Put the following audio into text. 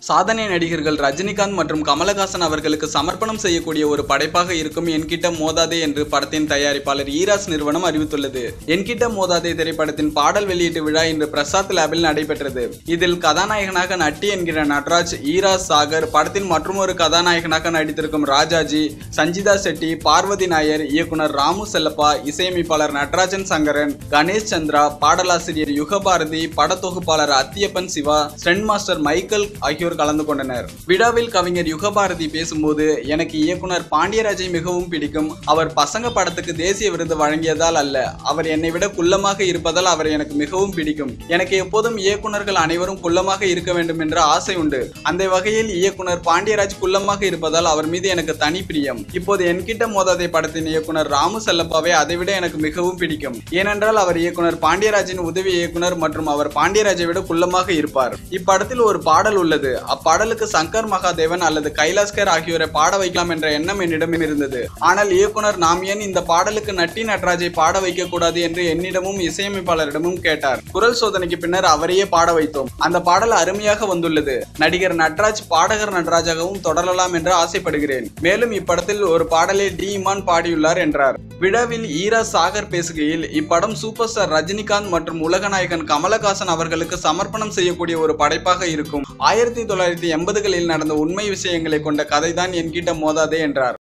சாதனை நடிகர்கள் ரஜினிகாந்த் மற்றும் கமலஹாசன் அவர்களுக்கு சமர்ப்பணம் செய்யக்கூடிய ஒரு படைப்பாக இருக்கும் என்கிட்ட மோதாதே என்று படத்தின் தயாரிப்பாளர் ஈராஸ் நிறுவனம் அறிவித்துள்ளது என்கிட்ட மோதாதே திரைப்படத்தின் பாடல் வெளியீட்டு விழா இன்று பிரசாத் லேபில் நடைபெற்றது இதில் கதாநாயகனாக நட்டி என்கிற நட்ராஜ் ஈராஸ் சாகர் படத்தில் மற்றொரு கதாநாயகனாக நடித்திருக்கும் ராஜாஜி சஞ்சிதா செட்டி பார்வதி நாயர் இயக்குனர் ராமு செல்லப்பா இசையமைப்பாளர் நடராஜன் சங்கரன் கணேஷ் சந்திரா பாடலாசிரியர் யுகபாரதி படத்தொகுப்பாளர் Athiyappan Siva stunt master Michael ஆகியோர் கலந்து கொண்டனர் விழாவில் கவிஞர் யுகபாரதி பேசும்போது எனக்கு இயக்குனர் பாண்டியராஜை மிகவும் பிடிக்கும் அவர் பசங்க படத்துக்கு தேசிய விருது வழங்கியதால் அல்ல அவர் என்னை விட குள்ளமாக இருப்பதால் அவர் எனக்கு மிகவும் பிடிக்கும் எனக்கு எப்போதும் இயக்குனர்கள் அனைவரும் குள்ளமாக இருக்க வேண்டும் என்ற ஆசை உண்டு அந்த வகையில் இயக்குனர் பாண்டியராஜ் குள்ளமாக இருப்பதால் அவர் மீது எனக்கு தனி பிரியம் இப்போது என்கிட்ட மோதாதை படத்தின் இயக்குனர் ராமு செல்லப்பாவை அதைவிட எனக்கு மிகவும் பிடிக்கும் ஏனென்றால் அவர் இயக்குனர் பாண்டியராஜின் உதவி இயக்குனர் மற்றும் அவர் பாண்டியராஜை விட குள்ளமாக இருப்பார் இப்படத்தில் ஒரு பாடல் உள்ளது அப்பாடலுக்கு சங்கர் மகாதேவன் அல்லது கைலாஸ்கர் ஆகியோரை பாட வைக்கலாம் என்ற எண்ணம் என்னிடம் இருந்தது ஆனால் இயக்குனர் நாம் ஏன் இந்த பாடலுக்கு நட்டி நட்ராஜை பாட வைக்க கூடாது என்று என்னிடமும் இசையமைப்பாளரிடமும் கேட்டார் குரல் சோதனைக்கு பின்னர் அவரையே பாட வைத்தோம் அந்த பாடல் அருமையாக வந்துள்ளது நடிகர் நட்ராஜ் பாடகர் நட்ராஜாகவும் தொடரலாம் என்று ஆசைப்படுகிறேன் மேலும் இப்படத்தில் ஒரு பாடலை டி இமான் பாடியுள்ளார் என்றார் விழாவில் ஈரா சாகர் பேசுகையில் இப்படம் சூப்பர் ஸ்டார் ரஜினிகாந்த் மற்றும் உலகநாயகன் கமலஹாசன் அவர்களுக்கு சமர்ப்பணம் செய்யக்கூடிய ஒரு படைப்பாக இருக்கும் ஆயிரத்தி தொள்ளாயிரத்தி எண்பதுகளில் நடந்த உண்மை விஷயங்களை கொண்ட கதைதான் என்கிட்ட மோதாதே என்றார்